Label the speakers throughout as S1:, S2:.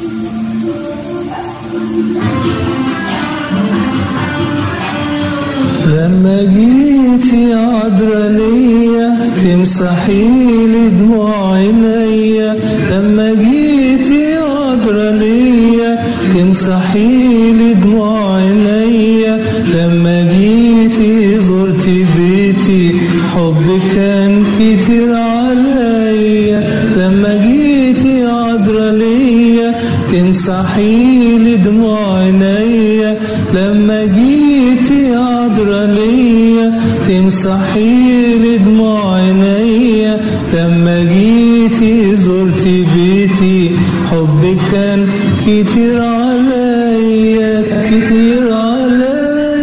S1: لما جيتي عذرا ليا تمسحي لي دموع عينيا لما جيتي عذرا ليا تمسحي لي دموع عينيا لما جيتي زرتي بيتي حبك كان كتير عليا لما جيتي عذرا ليا تمسحي لي دموع عينيا لما جيتي عذرا ليا تمسحي لي دموع عينيا لما جيتي زرتي بيتي حبك كان كتير عليا كتير عليا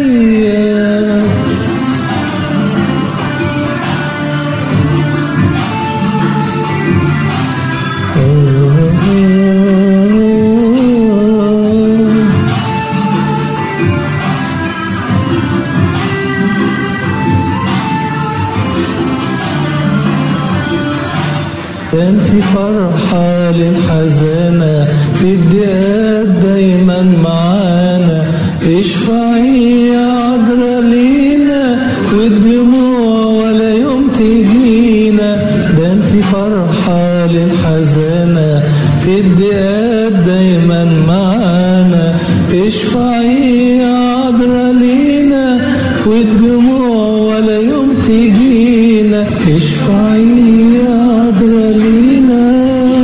S1: انت فرحة للحزانة في الدقات دايما معانا اشفعي يا عذرا لينا والدموع ولا يوم تجينا ده انت فرحة للحزانة في الدقات دايما معانا اشفعي يا عذرا لينا والدموع ولا يوم تجينا اشفعي يا عذرا لينا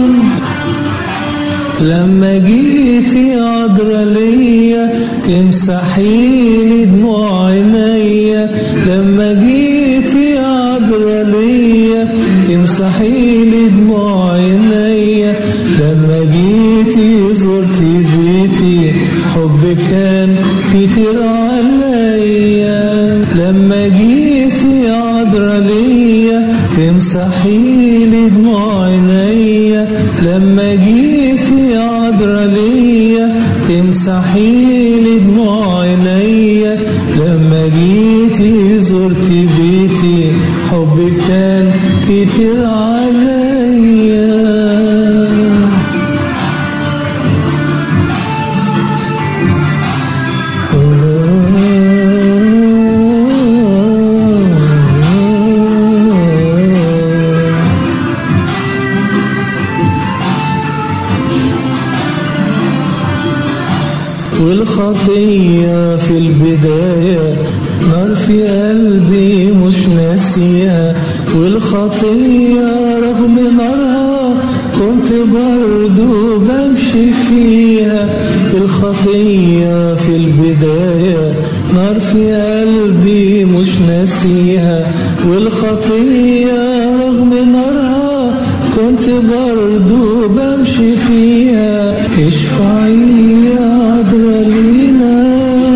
S1: لما جيتي عذرا ليا تمسحي لي دموع عينيا لما جيتي عذرا ليا تمسحي لي دموع عينيا لما جيتي زرتي بيتي حبك كان كتير عليا لما جيتي عذرا ليا تمسحي لي دموع عينيا لما جيتي عذرا ليا تمسحي لي دموع عينيا لما جيتي زرتي بيتي حبك كان كتير عليا والخطية في البداية نار في قلبي مش ناسيها والخطية رغم نارها كنت برضو بمشي فيها الخطية في البداية نار في قلبي مش ناسيها والخطية رغم نارها كنت برضو بمشي فيها اشفعي يا عذرا لينا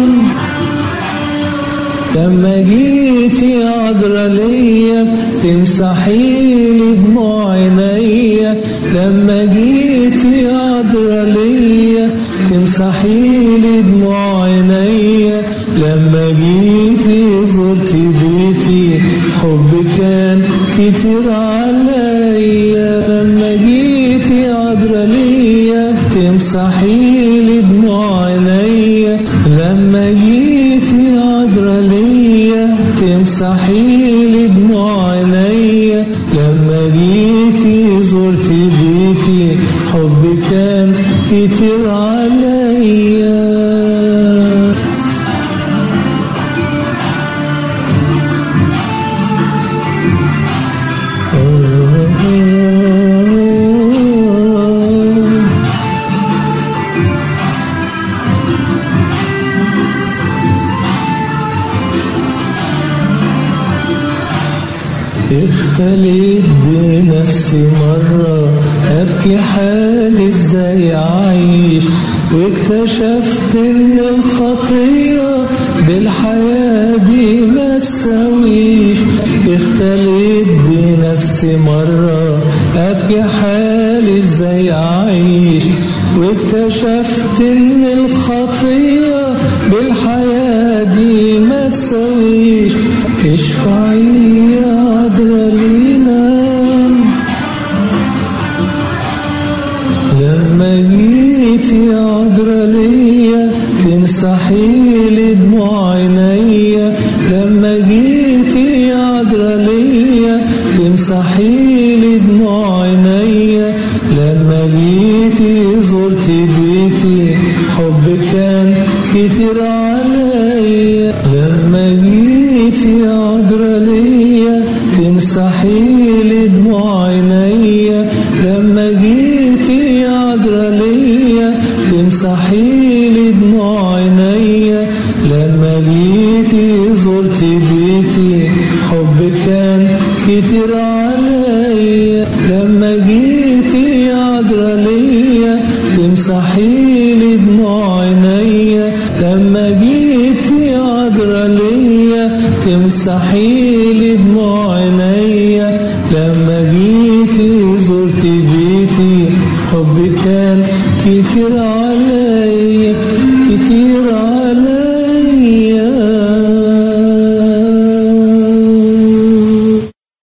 S1: لما جيتي عذرا ليا تمسحي لي دموع عينيا لما جيتي عذرا ليا تمسحي لي دموع عينيا لما جيتي زرتي بيتي حبك كان كتير عليا لما جيتي عذرا ليا تمسحي لي دموع عينيا لما جيتي عذرا ليا تمسحي لي دموع عينيا لما جيتي زرتي بيتي حبك كان كتير عليا اختليت بنفسي مرة أبكي حالي ازاي أعيش واكتشفت إن الخطية بالحياة دي ما تساويش اختليت بنفسي مرة أبكي حالي ازاي أعيش واكتشفت إن الخطية بالحياة دي ما تساويش اشفعي يا عذرا لينا لما جيت جيتي عذرا ليا تمسحي لي دموع عينيا لما جيتي عذرا ليا تمسحي لي دموع عينيا لما جيتي زرتي بيتي حبك كان كتير عليا لما جيتي عذرا ليا تمسحي لي دموع عينيا لما جيتي عذرا ليا تمسحي لي دموع عينيا لما جيتي زرتي بيتي حبك كان كتير عليا لما جيتي عذرا ليا تمسحي لي دموع عينيا لما جيتي عذرا ليا تمسحي لي دموع عينيا لما جيتي زرتي بيتي حبك كان كتير عليا كتير